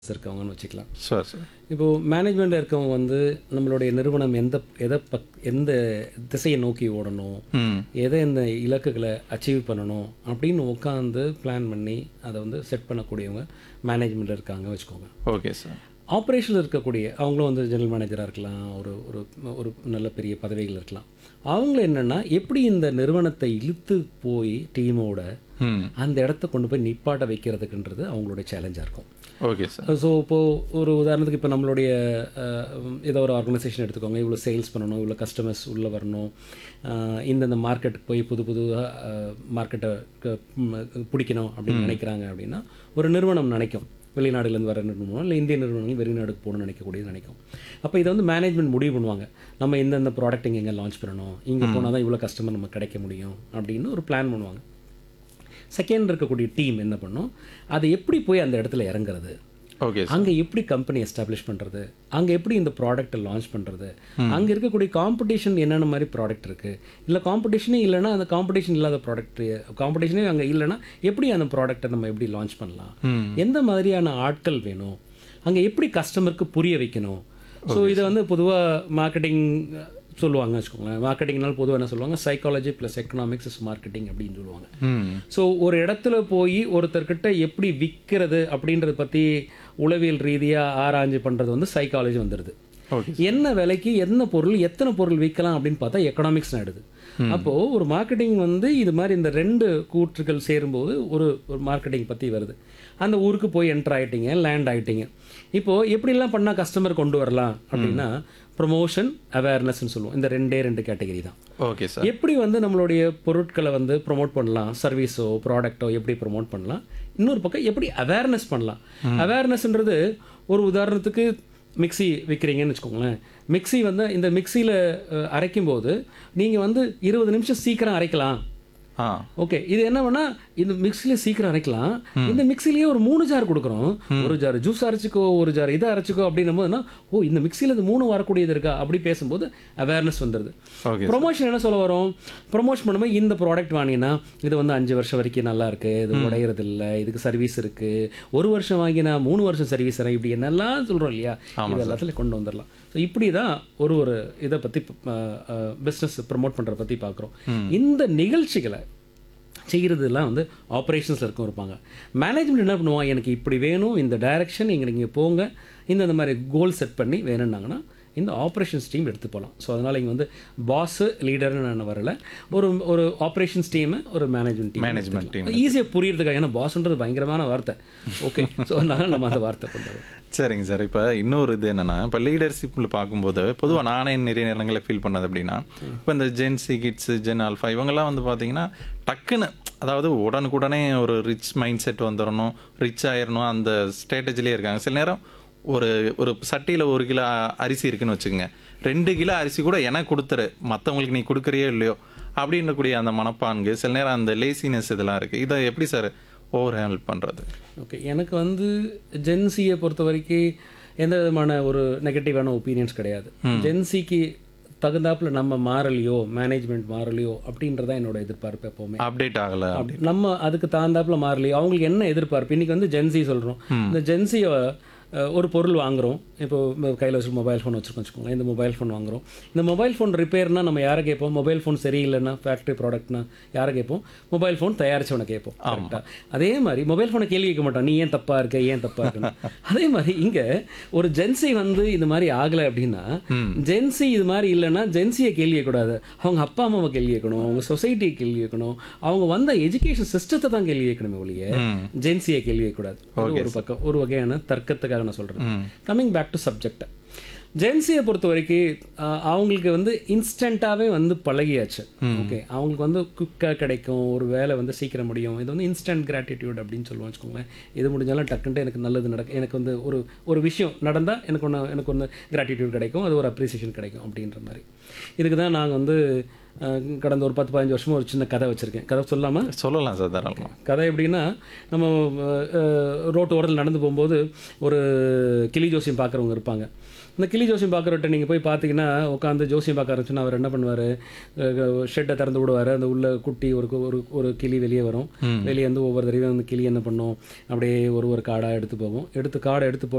இருக்கவங்கன்னு வச்சுக்கலாம் sir sir இப்போது மேனேஜ்மெண்ட்டில் இருக்கவங்க வந்து நம்மளுடைய நிறுவனம் எந்த எதை பக் எந்த திசையை நோக்கி ஓடணும் ம் எதை இந்த இலக்குகளை அச்சீவ் பண்ணணும் அப்படின்னு உட்காந்து பிளான் பண்ணி அதை வந்து செட் பண்ணக்கூடியவங்க மேனேஜ்மெண்ட்டில் இருக்காங்க வச்சுக்கோங்க ஓகே சார் ஆப்ரேஷனில் இருக்கக்கூடிய அவங்களும் வந்து ஜெனரல் மேனேஜராக இருக்கலாம் ஒரு ஒரு ஒரு நல்ல பெரிய பதவிகள் இருக்கலாம் அவங்க என்னென்னா எப்படி இந்த நிறுவனத்தை இழுத்து போய் டீமோட ம் அந்த இடத்த கொண்டு போய் நிப்பாட்ட வைக்கிறதுக்குன்றது அவங்களுடைய சேலஞ்சாக இருக்கும் ஓகே சார் ஸோ இப்போது ஒரு உதாரணத்துக்கு இப்போ நம்மளுடைய அஹ், ஏதோ ஒரு ஆர்கனைசேஷன் எடுத்துக்கோங்க இவ்வளோ சேல்ஸ் பண்ணணும் இவ்வளோ கஸ்டமர்ஸ் உள்ளே வரணும் அஹ், இந்தந்த மார்க்கெட்டுக்கு போய் புது புது மார்க்கெட்டை பிடிக்கணும் அப்படின்னு நினைக்கிறாங்க அப்படின்னா ஒரு நிறுவனம் நினைக்கும் வெளிநாடுலேருந்து வர நிறுவனம் இல்லை இந்திய நிறுவனங்கள் வெளிநாடுக்கு போகணும்னு நினைக்கக்கூடியது நினைக்கும் அப்போ இதை வந்து மேனேஜ்மெண்ட் முடிவு பண்ணுவாங்க நம்ம இந்தந்த ப்ராடக்ட் இங்கே எங்கே லான்ச் பண்ணணும் இங்கே போனால் தான் இவ்வளோ கஸ்டமர் நமக்கு கிடைக்க முடியும் அப்படின்னு ஒரு பிளான் பண்ணுவாங்க செகண்ட் இருக்கக்கூடிய டீம் என்ன பண்ணும் அதை எப்படி போய் அந்த இடத்துல இறங்குறது ஓகே சார் அங்கே எப்படி கம்பெனி எஸ்டாப்ளிஷ் பண்ணுறது அங்கே எப்படி இந்த ப்ராடக்ட்டை லான்ச் பண்ணுறது அங்கே இருக்கக்கூடிய காம்படிஷன் என்னென்ன மாதிரி ப்ராடக்ட் இருக்குது இல்லை காம்படிஷனே இல்லைன்னா அந்த காம்படிஷன் இல்லாத ப்ராடக்ட் காம்படிஷனே அங்கே இல்லைன்னா எப்படி அந்த ப்ராடக்ட்டை நம்ம எப்படி லான்ச் பண்ணலாம் ம் எந்த மாதிரியான ஆட்கள் வேணும் அங்கே எப்படி கஸ்டமருக்கு புரிய வைக்கணும் ஸோ இதை வந்து பொதுவாக மார்க்கெட்டிங் சொல்லுவாங்க வச்சுக்கோங்களேன் மார்க்கெட்டிங்னால பொதுவாக என்ன சொல்லுவாங்க psychology plus economics is marketing அப்படின்னு சொல்லுவாங்க ம் ஸோ ஒரு இடத்துல போய் ஒருத்தர்கிட்ட எப்படி விற்கிறது அப்படின்றத பற்றி உளவியல் ரீதியாக ஆராய்ச்சி பண்ணுறது வந்து சைக்காலஜி வந்துடுது ஓகே என்ன விலைக்கு என்ன பொருள் எத்தனை பொருள் விற்கலாம் அப்படின்னு பார்த்தா எக்கனாமிக்ஸ் ஆயிடுது அப்போது ஒரு மார்க்கெட்டிங் வந்து இது மாதிரி இந்த ரெண்டு கூற்றுகள் சேரும்போது ஒரு ஒரு மார்க்கெட்டிங் பற்றி வருது அந்த ஊருக்கு போய் என்டர் ஆகிட்டீங்க லேண்ட் ஆகிட்டீங்க இப்போது எப்படிலாம் பண்ணால் கஸ்டமர் கொண்டு வரலாம் அப்படின்னா ப்ரொமோஷன் அவேர்னஸ்ன்னு சொல்லுவோம் இந்த ரெண்டே ரெண்டு கேட்டகரி தான் ஓகே சார் எப்படி வந்து நம்மளுடைய பொருட்களை வந்து ப்ரோமோட் பண்ணலாம் சர்வீஸோ ப்ராடக்ட்டோ எப்படி ப்ரோமோட் பண்ணலாம் இன்னொரு பக்கம் எப்படி அவேர்னஸ் பண்ணலாம் அவேர்னஸ்ன்றது ஒரு உதாரணத்துக்கு மிக்ஸி விற்கிறீங்கன்னு வச்சுக்கோங்களேன் மிக்ஸி வந்து இந்த மிக்சியில் அரைக்கும் போது நீங்கள் வந்து இருபது நிமிஷம் சீக்கிரம் அரைக்கலாம் ஆ ஓகே இது என்ன பண்ணா இந்த மிக்ஸில சீக்கிரம் அரைக்கலாம் இந்த மிக்ஸிலேயே ஒரு மூணு ஜார் கொடுக்குறோம் ஒரு ஜார் ஜூஸ் அரைச்சிக்கோ ஒரு ஜார் இதை அரைச்சிக்கோ அப்படின்னும் போதுனா ஓ இந்த மிக்ஸியில் இது மூணு வரக்கூடியது இருக்கா அப்படி பேசும்போது அவேர்னஸ் வந்துடுது ஓகே ப்ரொமோஷன் என்ன சொல்ல வரும் ப்ரொமோஷன் பண்ணும்போது இந்த ப்ராடக்ட் வாங்கினா இது வந்து அஞ்சு வருஷம் வரைக்கும் நல்லா இருக்கு இது உடையறது இல்லை இதுக்கு சர்வீஸ் இருக்கு ஒரு வருஷம் வாங்கினா மூணு வருஷம் சர்வீஸ் தரேன் இப்படி என்னெல்லாம் சொல்றோம் இல்லையா இது எல்லாத்துலையும் கொண்டு வந்துடலாம் ஸோ இப்படி தான் ஒரு ஒரு இதை பற்றி பிஸ்னஸ் ப்ரமோட் பண்ணுறத பற்றி பார்க்குறோம் இந்த நிகழ்ச்சிகளை செய்கிறதுலாம் வந்து ஆப்ரேஷன்ஸில் இருக்கும் இருப்பாங்க மேனேஜ்மெண்ட் என்ன பண்ணுவாங்க எனக்கு இப்படி வேணும் இந்த டைரக்ஷன் இங்கே நீங்கள் போங்க இந்த இந்த மாதிரி கோல் செட் பண்ணி வேணும்னாங்கன்னா இந்த ஆப்ரேஷன்ஸ் டீம் எடுத்து போகலாம் ஸோ அதனால் இங்கே வந்து பாஸு லீடர்னு நான் வரல ஒரு ஒரு ஆப்ரேஷன்ஸ் டீமு ஒரு மேனேஜ்மெண்ட் டீம் மேனேஜ்மெண்ட் டீம் ஈஸியாக புரியுறதுக்காக ஏன்னா பாஸ்ன்றது பயங்கரமான வார்த்தை ஓகே ஸோ அதனால நம்ம அந்த வார்த்தை கொண்டு வரோம் சரிங்க சார் இப்போ இன்னொரு இது என்னன்னா இப்போ லீடர்ஷிப்பில் பார்க்கும்போது பொதுவாக நானே நிறைய நேரங்களில் ஃபீல் பண்ணது அப்படின்னா இப்போ இந்த Gen Z kids Gen Alpha இவங்கெல்லாம் வந்து பார்த்தீங்கன்னா டக்குன்னு அதாவது உடனுக்குடனே ஒரு ரிச் மைண்ட் செட் வந்துடணும் ரிச் ஆயிடணும் அந்த ஸ்ட்ராட்டஜிலே இருக்காங்க சில நேரம் ஒரு ஒரு சட்டியில் ஒரு கிலோ அரிசி இருக்குன்னு வச்சுக்கோங்க ரெண்டு கிலோ அரிசி கூட எனக்கு கொடுத்துரு மற்றவங்களுக்கு நீ கொடுக்குறியோ இல்லையோ அப்படின்றக்கூடிய அந்த மனப்பான்கு சில நேரம் அந்த லேசினஸ் இதெல்லாம் இருக்குது இதை எப்படி சார் ஓவர் ஹேண்டில் பண்ணுறது ஓகே எனக்கு வந்து ஜென்சியை பொறுத்த வரைக்கும் எந்த விதமான ஒரு நெகட்டிவான ஒப்பீனியன்ஸ் கிடையாது ஜென்சிக்கு தகுந்தாப்புல நம்ம மாறலையோ மேனேஜ்மெண்ட் மாறலையோ அப்படின்றதான் என்னோட எதிர்பார்ப்பு எப்போவுமே அப்டேட் ஆகலை அப்படி நம்ம அதுக்கு தகுந்தாப்புல மாறலையோ அவங்களுக்கு என்ன எதிர்பார்ப்பு இன்னைக்கு வந்து ஜென்சி சொல்கிறோம் இந்த ஜென்சியை ஒரு பொருள் வாங்குறோம் இப்போ கையில் வச்சு மொபைல் ஃபோன் வச்சுருக்கோம் வச்சுக்கோங்க இந்த மொபைல் ஃபோன் வாங்குறோம் இந்த மொபைல் ஃபோன் ரிப்பேர்னா நம்ம யாரை கேட்போம் மொபைல் ஃபோன் சரியில்லைன்னா ஃபேக்ட்ரி ப்ராடக்ட்னா யாரை கேட்போம் மொபைல் ஃபோன் தயாரிச்சவனை கேட்போம் கரெக்டாக அதே மாதிரி மொபைல் ஃபோனை கேள்வி கேட்க மாட்டோம் நீ ஏன் தப்பா இருக்க ஏன் தப்பா இருக்குன்னு அதே மாதிரி இங்கே ஒரு ஜென்சி வந்து இந்த மாதிரி ஆகலை அப்படின்னா ஜென்சி இது மாதிரி இல்லைன்னா ஜென்சியை கேள்வி கேட்கக்கூடாது அவங்க அப்பா அம்மாவை கேள்வி கேட்கணும் அவங்க சொசைட்டியை கேள்வி கேட்கணும் அவங்க வந்த எஜுகேஷன் சிஸ்டத்தை தான் கேள்வி கேட்கணுமே ஒழிய ஜென்சியை கேள்வி கேட்கக்கூடாது அது ஒரு பக்கம் ஒரு வகையான தர்க்கத்துக்காக நான் சொல்கிறேன் கம்மிங் பேக் டு சப்ஜெக்ட் ஜென்சியை பொறுத்த வரைக்கும் அஹ், அவங்களுக்கு வந்து இன்ஸ்டண்ட்டாகவே வந்து பழகியாச்சு ஓகே அவங்களுக்கு வந்து குக்காக கிடைக்கும் ஒரு வேலை வந்து சீக்கிரம் முடியும் இது வந்து இன்ஸ்டன்ட் கிராட்டிடியூட் அப்படின்னு சொல்லுவோம் வச்சுக்கோங்களேன் இது முடிஞ்சாலும் டக்குன்ட்டு எனக்கு நல்லது நடக்கும் எனக்கு வந்து ஒரு ஒரு விஷயம் நடந்தால் எனக்கு ஒன்று எனக்கு ஒன்று கிராட்டிடியூட் கிடைக்கும் அது ஒரு அப்ரிசியேஷன் கிடைக்கும் அப்படின்ற மாதிரி இதுக்கு தான் நாங்கள் வந்து அஹ், கடந்த ஒரு பத்து பதினஞ்சு வருஷமா ஒரு சின்ன கதை வச்சுருக்கேன் கதை சொல்லாமல் சொல்லலாம் சார் தாராளமாக கதை எப்படின்னா நம்ம அஹ், ரோட்டு ஓரத்தில் நடந்து போகும்போது ஒரு கிளி ஜோசியம் பார்க்குறவங்க இருப்பாங்க இந்த கிளி ஜோசியம் பார்க்குறவட்ட நீங்கள் போய் பார்த்தீங்கன்னா உட்காந்து ஜோசியம் பார்க்க ஆரம்பிச்சுன்னா அவர் என்ன பண்ணுவார் ஷெட்டை திறந்து விடுவார் அந்த உள்ள குட்டி ஒரு ஒரு ஒரு கிளி வெளியே வரும் வெளியே வந்து ஒவ்வொரு தடவையும் அந்த கிளி என்ன பண்ணும் அப்படியே ஒரு ஒரு காடாக எடுத்து போகும் எடுத்து காடை எடுத்து போ